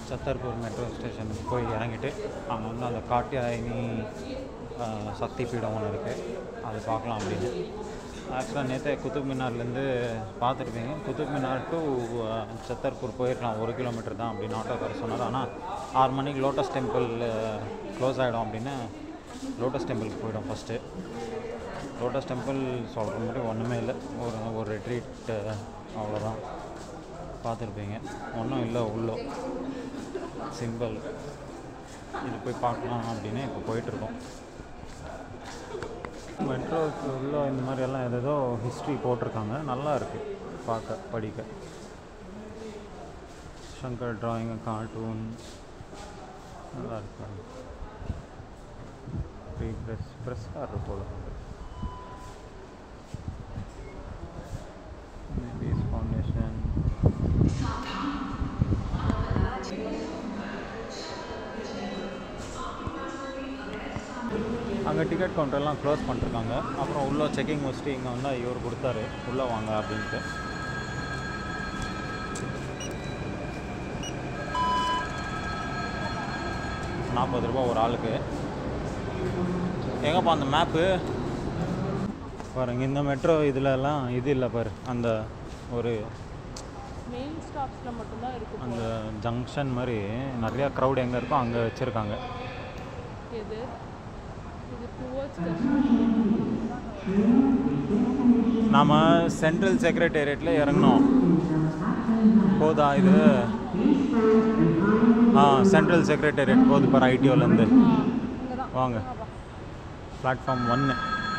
Chhatarpur metro ஸ்டேஷனுக்கு போய் இறங்கிட்டு அங்கே வந்து அந்த காட்டியாயினி ஆஹ், சக்தி பீடம் ஒன்று இருக்குது அது பார்க்கலாம் அப்படின்னு ஆக்சுவலாக நேற்று குத்துப் மினார்லேருந்து பார்த்துருப்பீங்க குத்துப் மினார் டு சத்தர்பூர் போயிருக்கலாம் ஒரு கிலோமீட்டர் தான் அப்படின்னு ஆட்டோக்காரர் சொன்னார் ஆனால் ஆறு மணிக்கு லோட்டஸ் டெம்பிள் க்ளோஸ் ஆகிடும் அப்படின்னு லோட்டஸ் டெம்பிளுக்கு போயிடும் ஃபஸ்ட்டு லோட்டஸ் டெம்பிள் சொல்கிற மாதிரி ஒன்றுமே இல்லை ஒரு ஒரு ரெட்ரீட் அவ்வளோதான் பார்த்துருப்பீங்க ஒன்றும் இல்லை உள்ளோ சிம்பிள் இது போய் பார்க்கலாம் அப்படின்னு இப்போ போயிட்டுருக்கோம் மெட்ரோக்கு உள்ள இந்த மாதிரி எல்லாம் ஏதேதோ ஹிஸ்ட்ரி போட்டிருக்காங்க நல்லா இருக்குது பார்க்க படிக்க சங்கர் டிராயிங் கார்ட்டூன் நல்லா இருக்கு ப்ரீ ப்ரெஸ் ப்ரெஸ்காரர் போல பீஸ் ஃபவுண்டேஷன் அங்கே டிக்கெட் கவுண்டர்லாம் க்ளோஸ் பண்ணிருக்காங்க அப்புறம் உள்ளே செக்கிங் முடிச்சுட்டு இங்கே வந்து இவர் கொடுத்தாரு உள்ளே வாங்க அப்படின்ட்டு நாற்பது ரூபா ஒரு ஆளுக்கு எங்கப்பா அந்த மேப்பு பாருங்க இந்த மெட்ரோ இதுலலாம் இது இல்லை பாரு அந்த ஒரு மெயின் ஸ்டாப்ஸில் மட்டும்தான் இருக்கு அந்த ஜங்ஷன் மாதிரி நிறையா க்ரௌட் எங்கே இருக்கோ அங்கே வச்சுருக்காங்க எது இது டுவர்ட்ஸ் நாம் சென்ட்ரல் செக்ரட்டேரியட்டில் இறங்கினோம் போதா இது ஆ சென்ட்ரல் செக்ரட்டேரியட் போகுது பாரு ஐடிஓலேருந்து வாங்க பிளாட்ஃபார்ம் ஒன்று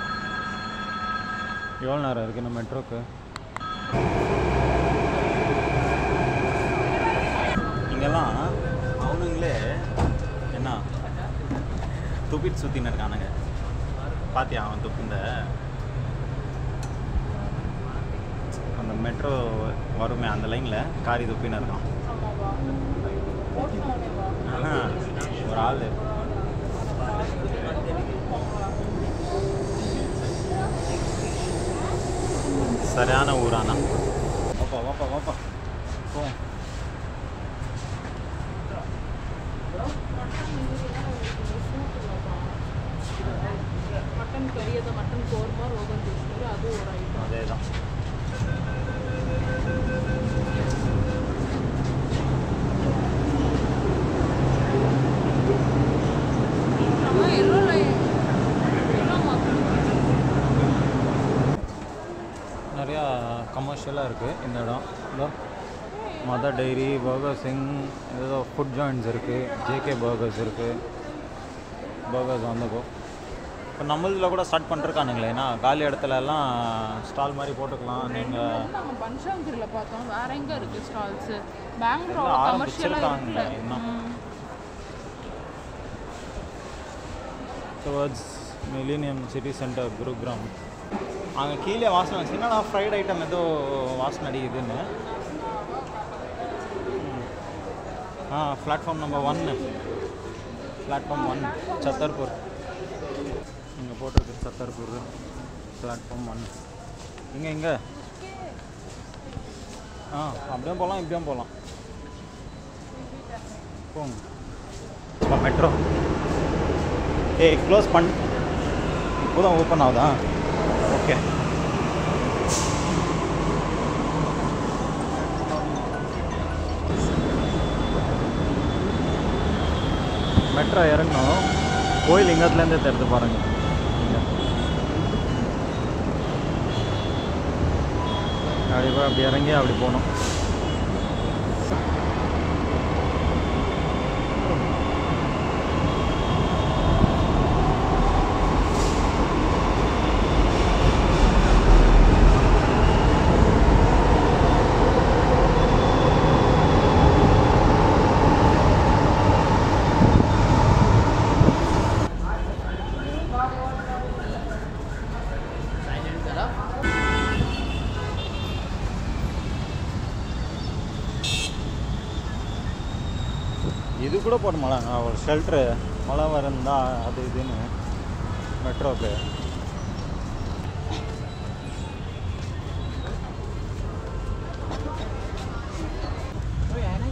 எவ்வளோ நேரம் இருக்குது நம்ம மெட்ரோக்கு இங்கெல்லாம் அவனுங்களே என்ன துப்பிட்டு சுற்றின்னு இருக்கானுங்க பாத்தியா அவன் துப்பிந்த அந்த மெட்ரோ வருமே அந்த லைனில் காரி துப்பின்னு இருக்கான் ஆமாவா ஓட்டுனவனேவா ஆனா, ஒரு ஆள் சரியான ஊரானா வாப்பா வாப்பா வாப்பா போ மட்டன் கறி அது மட்டன் கோர்மா ரோகன் ஜோஷ் அது ஒரு ஐட்டம் அதே தான் நம்ம எல்லோ லைன் எல்லோ நிறையா கமர்ஷியலாக இருக்குது இந்த இடம் இதோ மதர் டைரி பர்கர் சிங் ஏதோ ஃபுட் ஜாயின்ஸ் இருக்குது ஜேகே பர்கர்ஸ் இருக்குது பர்கர்ஸ் வந்துக்கோ இப்போ நம்மளதில் கூட ஸ்டார்ட் பண்ணிருக்கானுங்களே ஏன்னா காலி இடத்துல எல்லாம் ஸ்டால் மாதிரி போட்டுக்கலாம் நீங்கள் நம்ம பன்ஷாங்கிரில பார்த்தோம் வேற எங்க இருக்கு ஸ்டால்ஸ் பெங்களூர் எல்லாம் கமர்ஷியலா ஆரம்பிச்சிருக்காங்க இருக்கு இன்னும். Towards millennium city centre Gurugram அங்கே கீழே வாசனை என்னடா ஃப்ரைட் ஐட்டம் ஏதோ வாசனை அடிக்குதுன்னு ம். ஆ பிளாட்ஃபார்ம் நம்பர் ஒன்று பிளாட்ஃபார்ம் ஒன் சத்தர்பூர் இங்கே போட்டிருக்கு சத்தர்பூர் பிளாட்ஃபார்ம் ஒன் இங்கே இங்கே ஆ அப்படியே போகலாம் இப்படியும் போகலாம் போங்க மெட்ரோ ஏய் க்ளோஸ் பண் இப்போ தான் ஓப்பன் ஆகுதா ஓகே மெட்ரோ இறங்கணும் கோயில் இங்கத்துலேருந்தே தெரிஞ்சு பாருங்க இங்க. அப்படி போய் அப்படி இறங்கி அப்படி போகணும் இது கூட போட மாட்டாங்க ஒரு ஷெல்ட்ரு மழை வரந்தா அது இதுன்னு மெட்ரோக்கு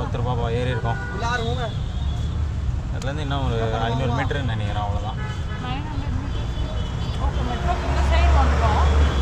திருப்பாப்பா ஏறி இருக்கோம் அதுலேருந்து இன்னும் ஒரு ஐநூறு மீட்டர்னு நினைக்கிறேன் அவ்வளோதான் நைன் ஹண்ட்ரட் மீட்டர்ஸ் ஓகே மெட்ரோக்கு இந்த சைடு வந்துட்டோம்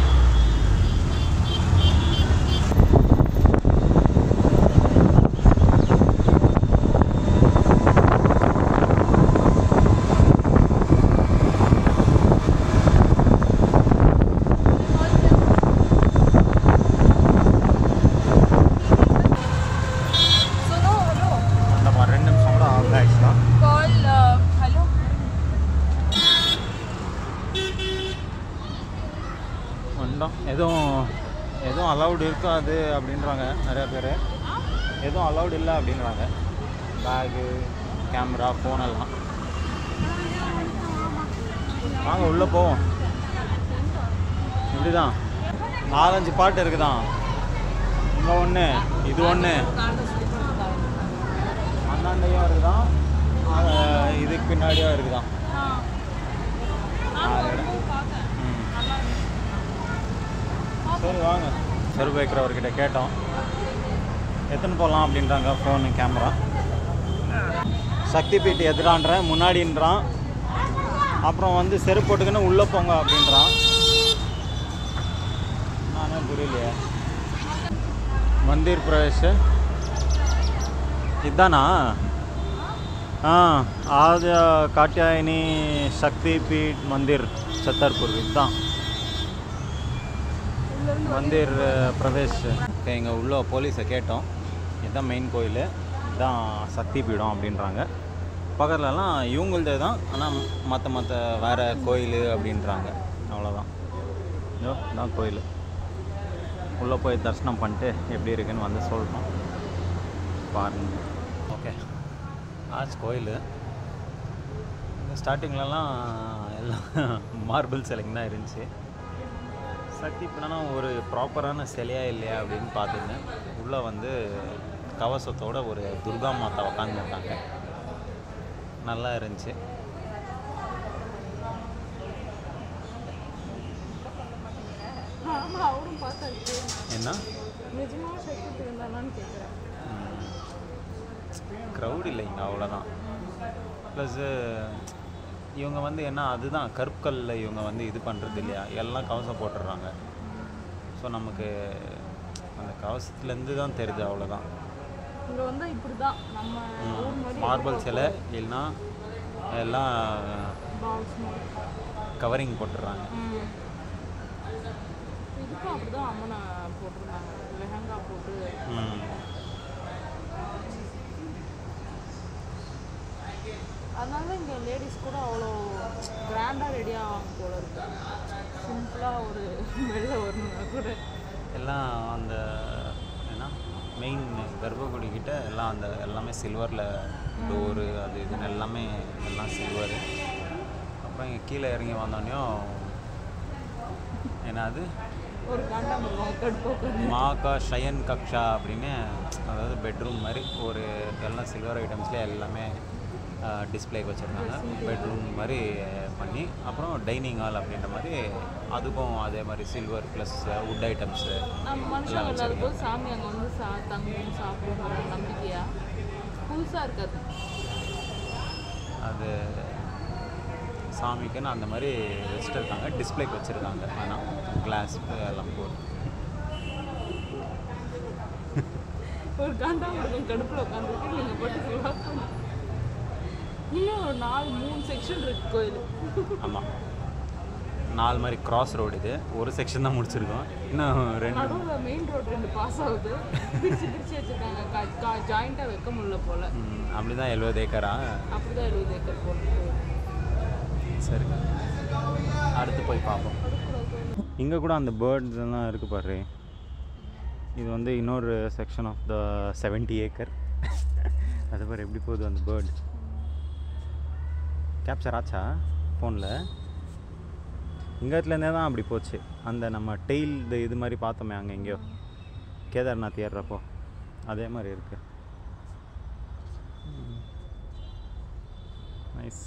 सुनो हेलो அந்த மாதிரி ரெண்டு நிமிஷம் கூட ஆகல ஆக்சுவலாக कॉल हेलो வந்தோம் எதுவும் எதுவும் அலௌடு இருக்காது அப்படின்றாங்க நிறையா பேர் எதுவும் அலௌடு இல்லை அப்படின்றாங்க பேகு கேமரா ஃபோன் எல்லாம் வாங்க உள்ளே போவோம் இப்படிதான் நாலஞ்சு பாட்டு இருக்குதான் இங்கே ஒன்று இது ஒன்று அந்தாண்டையும் இருக்குதான் ஆஹ் இதுக்கு பின்னாடியும் இருக்குதான் हाँ ஆறு இடம். ம் சரி வாங்க செருப்பு வைக்கிறவர்கிட்ட கேட்டோம் எத்தனை போகலாம் அப்படின்றாங்க ஃபோனு கேமரா சக்தி பீட்டு எதிரான்றேன் முன்னாடின்றான் அப்புறம் வந்து செருப்பு போட்டுக்கின்னு உள்ளே போங்க அப்படின்றான் நானே புரியலையே மந்திர் பிரவேஷ் இதானா ஆ ஆத காட்டியாயினி சக்தி பீட் மந்திர் சத்தர்பூர் இதுதான் மந்திர் அஹ், பிரவேஷ் ஓகே இங்கே உள்ள போலீஸை கேட்டோம் இதுதான் மெயின் கோயில் இதுதான் சக்தி பீடம் அப்படின்றாங்க பக்கத்துலலாம் இவங்களதே தான் ஆனால் மற்ற மற்ற வேறு கோயில் அப்படின்றாங்க அவ்வளோதான் இதோ இதான் கோயில் உள்ளே போய் தரிசனம் பண்ணிட்டு எப்படி இருக்குன்னு வந்து சொல்கிறோம் பாருங்க ஓகே ஆச்சு கோயில் ஸ்டார்டிங்லலாம் எல்லாம் மார்பிள் சிலைங்க தான் இருந்துச்சு சக்தி பின்னா ஒரு ப்ராப்பரான சிலையா இல்லையா அப்படின்னு பார்த்துருந்தேன் உள்ளே வந்து கவசத்தோட ஒரு துர்கா மாதா உட்காந்துருக்காங்க நல்லா இருந்துச்சு ஆமா அவரும் பார்த்தாச்சு என்ன நிஜமாக சக்தி இருந்தானான்னு கேட்குறேன் க்ரௌட் இல்லைங்க அவ்வளோதான் ப்ளஸ்ஸு இவங்க வந்து என்ன அதுதான் கற்கல்ல இவங்க வந்து இது பண்ணுறது இல்லையா எல்லாம் கவசம் போட்டுடுறாங்க ஸோ நமக்கு அந்த கவசத்துலேருந்து தான் தெரியுது அவ்வளோதான் இங்கே வந்து இப்படி தான் நம்ம ஊர் மாதிரி மார்பிள் சிலை இல்லைன்னா எல்லாம் பால்ஸ் மாதிரி கவரிங் போட்டுடுறாங்க ம். இதுக்கும் அப்படிதான் அம்மனை போட்டிருந்தாங்க லெஹங்கா போட்டு ம் அதனால இங்கே லேடிஸ் கூட அவ்வளோ கிராண்டாக ரெடி ஆவாங்க போல இருக்கு சிம்பிளாக ஒரு வெளில வரணும்னா கூட எல்லாம் அந்த என்ன மெயின் கர்ப்பகுடி கிட்ட எல்லாம் அந்த எல்லாமே சில்வரில் டோரு அது இதுன்னு எல்லாமே எல்லாம் சில்வரு அப்புறம் இங்கே கீழே இறங்கி வந்தோடனையும் என்னது ஒரு காண்டாமிருகம் கடுப்போக்கு மாகா ஷயன் கக்ஷா அப்படின்னு அதாவது பெட்ரூம் மாதிரி ஒரு எல்லாம் சில்வர் ஐட்டம்ஸ்லேயே எல்லாமே டிஸ்பிளேக்கு வச்சுருக்காங்க பெட்ரூம் மாதிரி பண்ணி அப்புறம் டைனிங் ஹால் அப்படின்ற மாதிரி அதுக்கும் அதே மாதிரி சில்வர் ப்ளஸ் வுட் ஐட்டம்ஸு நம்ம மனுஷங்க இல்லாத போது சாமி அங்கே வந்து சா தங்கும் சாப்பிடுங்கிற நம்பிக்கையா புதுசாக இருக்காது அது சாமிக்குன்னு அந்த மாதிரி வச்சுட்டு இருக்காங்க டிஸ்பிளேக்கு வச்சுருக்காங்க ஆனால் கிளாஸ் எல்லாம் போட்டு ஒரு காண்டாமிருகம் கடுப்பில் உட்காந்துருக்கு நீங்கள் போட்டு vlog பண்ணி இன்னும் ஒரு நாலு மூணு செக்ஷன் இருக்கு கோயில் ஆமாம் நாலு மாதிரி கிராஸ் ரோடு இது ஒரு செக்ஷன் தான் முடிச்சிருக்கோம் இன்னும் ரெண்டு நடுவில் மெயின் ரோடு ரெண்டு பாஸ் ஆகுது பிரிச்சு பிரிச்சு வச்சிருக்காங்க ஜாயிண்டாக வைக்க முடியல போல ம், அப்படிதான் எழுபது ஏக்கரா அப்படிதான் எழுபது ஏக்கர் போல சரி அடுத்து போய் பார்ப்போம் இங்கே கூட அந்த பேர்ட்ஸ் எல்லாம் இருக்குது பாரு இது வந்து இன்னொரு section of the seventy acre அது பாரு எப்படி போகுது அந்த பேர்ட் கேப்சர் ஆச்சா ஃபோனில் இங்கத்துலேருந்தே தான் அப்படி போச்சு அந்த நம்ம டெய்ல் இது இது மாதிரி பார்த்தோமே அங்கே எங்கேயோ கேதார்நாத் ஏறுறப்போ அதே மாதிரி இருக்குது நைஸ்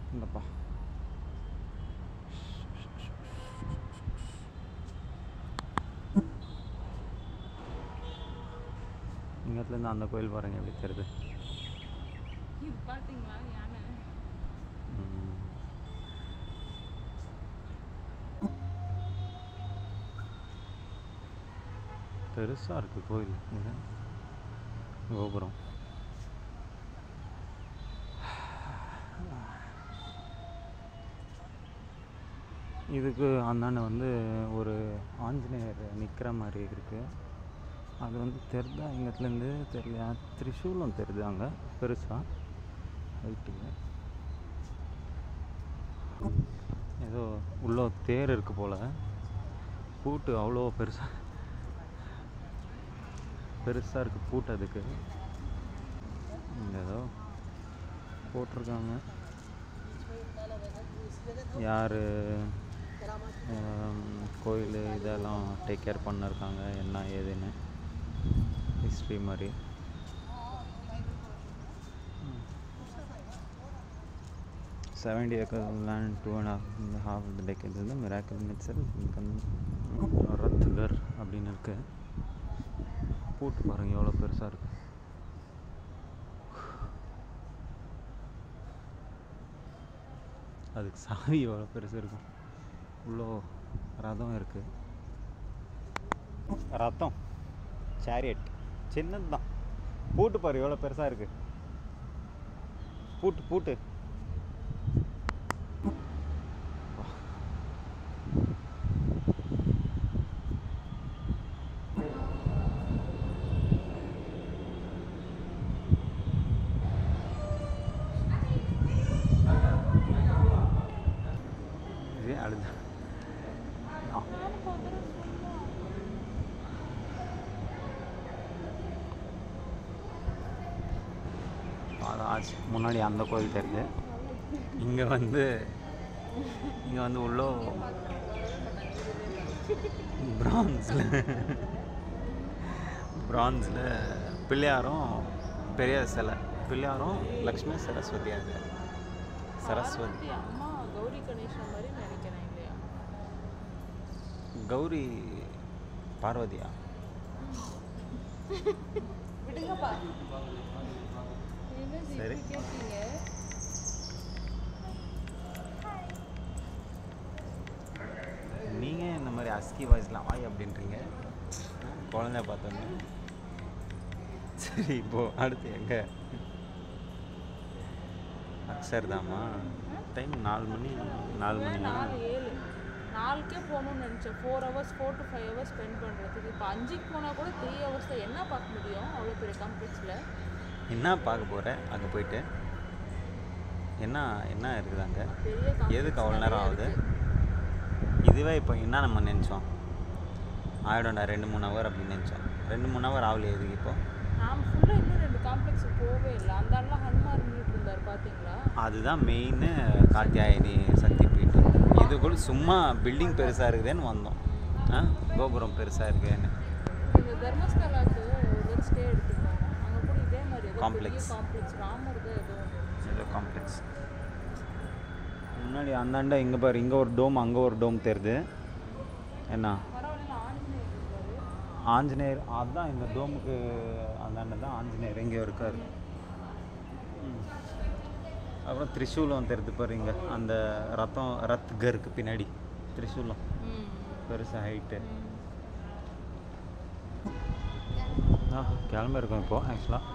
இந்தப்பா இங்கத்துலேருந்து அந்த கோயில் பாருங்க எப்படி தெரியுது இது பார்த்தீங்களா யானை ம். பெருசாக இருக்குது கோயில் இங்க. கோபுரம் இதுக்கு அந்தாண்ட வந்து ஒரு ஆஞ்சநேயர் நிற்கிற மாதிரி இருக்குது அது வந்து தெரிதா இங்கத்துலேருந்து தெரியல திரிசூலம் தெரியுது அங்கே பெருசாக ஹைட்டுங்க ஏதோ உள்ள தேர் இருக்கு போல் பூட்டு அவ்வளோ பெருசாக பெருசாக இருக்குது பூட்டு அதுக்கு இங்க ஏதோ போட்டிருக்காங்க யார் கோயில் இதெல்லாம் டேக் கேர் பண்ணிருக்காங்க என்ன ஏதுன்னு ஹிஸ்ட்ரி மாதிரி seventy acre land two and half இந்த ஹாஃப் த டெக் இது வந்து மிராக்கல் மிட்சல் ரத்துகர் அப்படின்னு இருக்கு பூட்டு பாருங்க எவ்வளோ பெருசாக இருக்கு அதுக்கு சாவி எவ்வளோ பெருசு இருக்கும் இவ்வளோ ரதம் இருக்கு ரத்தம் சேரியட் சின்னது தான் பூட்டு பாரு எவ்வளோ பெருசாக இருக்கு பூட்டு பூட்டு இது அடுத்து ஆ. அதான் ஆச்சு முன்னாடி அந்த கோயில் தெரியுது இங்கே வந்து இங்கே வந்து உள்ள பிரான்ஸில் பிரான்ஸில் பிள்ளையாரும் பெரிய சிலை பிள்ளையாரும் லக்ஷ்மி சரஸ்வதியாக இருக்கு சரஸ்வதி பார்வதி அம்மா கௌரி கணேசன் மாதிரி நினைக்கிறேன் இல்லையா கௌரி பார்வதியா விடுங்கப்பா என்ன சரி. இப்படி கேட்டீங்க நீங்கள் இந்த மாதிரி அஸ்கி வாய்ஸ்லாம் வாய் அப்படின்றீங்க குழந்தை பார்த்தோன்னே சரி இப்போ அடுத்து எங்கே அக்ஷர்தாமா டைம் நாலு மணி நாலு மணியா நாலு ஏழு நாலுக்கே போகணும்னு நினச்சேன் four hours four to five hours spend பண்ணுறதுக்கு இப்போ அஞ்சுக்கு போனால் கூட த்ரீ ஹவர்ஸ் தான் என்ன பார்க்க முடியும் அவ்வளோ பெரிய காம்ப்ளெக்ஸில் என்ன பார்க்க போகிற அங்கே போயிட்டு என்ன என்ன இருக்குது அங்கே பெரிய complex எதுக்கு அவ்வளோ நேரம் நிறைய ஆகுது இருக்கு. இதுவே இப்போ என்ன நம்ம நினச்சோம் ஆயிடும்டா ரெண்டு மூணு ஹவர் அப்படின்னு நினச்சோம் ரெண்டு மூணு ஹவர் ஆகலையே இதுக்கு இப்போ நாம் ஃபுல்லாக இன்னும் ரெண்டு காம்ப்ளெக்ஸுக்கு போகவே இல்லை அந்த ஆள்லாம் ஹனுமார் நின்றுட்டு இருந்தார் பார்த்தீங்களா அதுதான் மெயின் காத்தியாயினி சக்தி பீட்டம் இது கூட சும்மா பில்டிங் பெருசாக இருக்குதுன்னு வந்தோம் ஆ கோபுரம் பெருசாக இருக்குதுன்னு இந்த தர்மஸ்தலாக்கு ஒரு தடவை ஸ்டே எடுத்துருக்கோம் அங்கே கூட இதே மாதிரி ஏதோ Complex. பெரிய காம்ப்ளெக்ஸ் ராமர் தான் ஏதோ ஒன்று ஏதோ காம்ப்ளெக்ஸ் முன்னாடி அந்தாண்ட இங்கே பாரு இங்கே ஒரு டோம் அங்கே ஒரு டோம் தெரியுது என்ன பரவாயில்ல ஆஞ்சநேயர் இருக்காரு ஆஞ்சநேயர் அதான் இந்த டோமுக்கு அந்தாண்ட தான் ஆஞ்சநேயர் இங்கே இருக்கார் ம். அப்புறம் திரிசூலம் தெரியுது பாரு இங்கே அந்த ரத்தம் ரத்கருக்கு பின்னாடி திரிசூலம் ம் பெருசு ஹைட்டு ஆ கிளம்பிருக்கோம் இப்போது ஆக்சுவலாக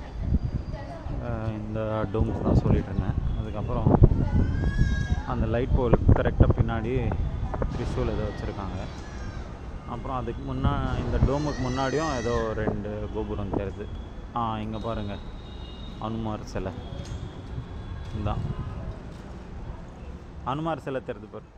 இந்த டோம்ஸ் தான் சொல்லிட்டு இருந்தேன் அதுக்கப்புறம் அந்த லைட் போல் கரெக்டாக பின்னாடி த்ரிஷூல் ஏதோ வச்சுருக்காங்க அப்புறம் அதுக்கு முன்னா இந்த டோமுக்கு முன்னாடியும் ஏதோ ரெண்டு கோபுரம் தெரியுது ஆ இங்கே பாருங்கள் அனுமார் சிலை இதான் அனுமார் சிலை தெரியுது பாரு